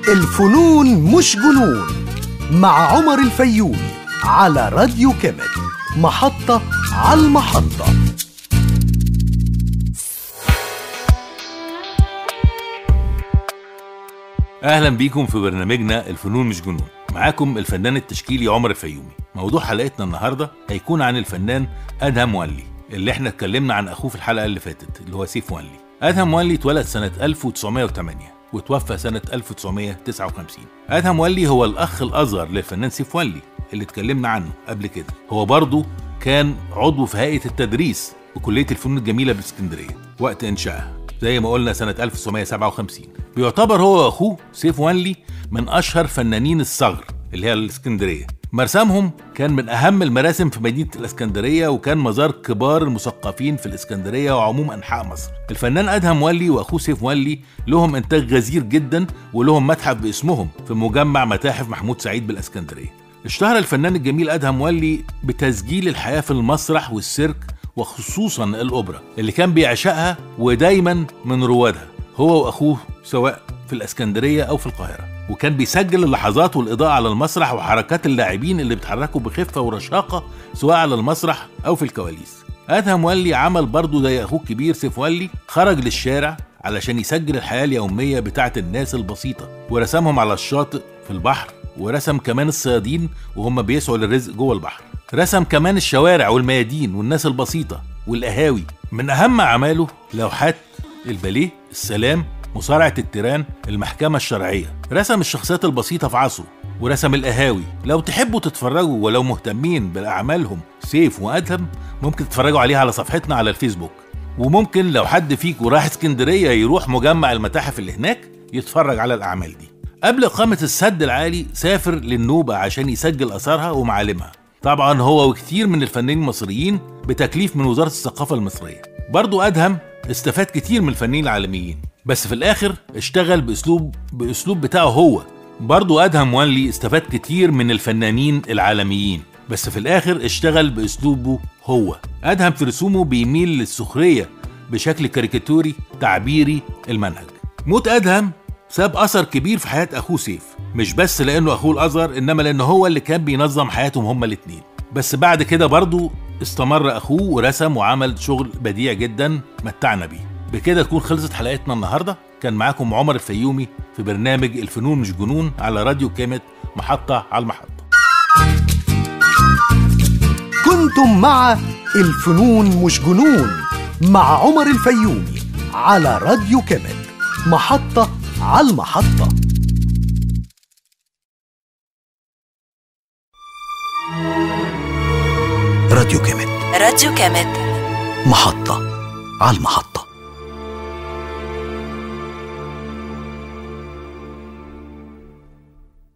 الفنون مش جنون مع عمر الفيومي على راديو كامل محطة على المحطة اهلا بيكم في برنامجنا الفنون مش جنون معاكم الفنان التشكيلي عمر الفيومي موضوع حلقتنا النهارده هيكون عن الفنان ادهم مولي اللي احنا اتكلمنا عن اخوه في الحلقه اللي فاتت اللي هو سيف مولي ادهم مولي اتولد سنه 1908 وتوفى سنه 1959 ادهم مولي هو الاخ الاصغر للفنان سيف مولي اللي اتكلمنا عنه قبل كده هو برضه كان عضو في هيئه التدريس بكليه الفنون الجميله بالاسكندريه وقت انشائها زي ما قلنا سنة 1957 بيعتبر هو وأخوه سيف وانلي من أشهر فنانين الصغر اللي هي الإسكندرية مرسمهم كان من أهم المراسم في مدينة الإسكندرية وكان مزار كبار المثقفين في الإسكندرية وعموم أنحاء مصر الفنان أدهم مولي وأخوه سيف مولي لهم إنتاج غزير جدا ولهم متحف باسمهم في مجمع متاحف محمود سعيد بالإسكندرية اشتهر الفنان الجميل أدهم مولي بتسجيل الحياة في المسرح والسيرك وخصوصا الأوبرا اللي كان بيعشقها ودايما من روادها هو وأخوه سواء في الإسكندرية أو في القاهرة وكان بيسجل اللحظات والإضاءة على المسرح وحركات اللاعبين اللي بيتحركوا بخفة ورشاقة سواء على المسرح أو في الكواليس أدهم مولي عمل برضه زي أخوه الكبير سيف مولي خرج للشارع علشان يسجل الحياة اليومية بتاعت الناس البسيطة ورسمهم على الشاطئ في البحر ورسم كمان الصيادين وهم بيسعوا للرزق جوه البحر رسم كمان الشوارع والميادين والناس البسيطة والقهاوي من أهم أعماله لوحات الباليه السلام مصارعة التيران المحكمة الشرعية رسم الشخصيات البسيطة في عصره ورسم القهاوي لو تحبوا تتفرجوا ولو مهتمين بأعمالهم سيف وأدهم ممكن تتفرجوا عليها على صفحتنا على الفيسبوك وممكن لو حد فيكم راح اسكندرية يروح مجمع المتاحف اللي هناك يتفرج على الأعمال دي قبل إقامة السد العالي سافر للنوبة عشان يسجل أثارها ومعالمها طبعا هو وكتير من الفنانين المصريين بتكليف من وزارة الثقافة المصرية برضو أدهم استفاد كتير من الفنانين العالميين بس في الآخر اشتغل بأسلوب بأسلوب بتاعه هو برضو أدهم مولي استفاد كتير من الفنانين العالميين بس في الآخر اشتغل بأسلوبه هو أدهم في رسومه بيميل للسخرية بشكل كاريكاتوري تعبيري المنهج موت أدهم ساب أثر كبير في حياة أخوه سيف مش بس لأنه أخوه الأصغر إنما لأنه هو اللي كان بينظم حياتهم هما الاتنين بس بعد كده برضه استمر أخوه ورسم وعمل شغل بديع جدا متعنا بيه بكده تكون خلصت حلقتنا النهاردة كان معاكم عمر الفيومي في برنامج الفنون مش جنون على راديو كامت محطة على المحطة كنتم مع الفنون مش جنون مع عمر الفيومي على راديو كامل محطة على المحطة راديو كامل راديو كامل محطة على المحطة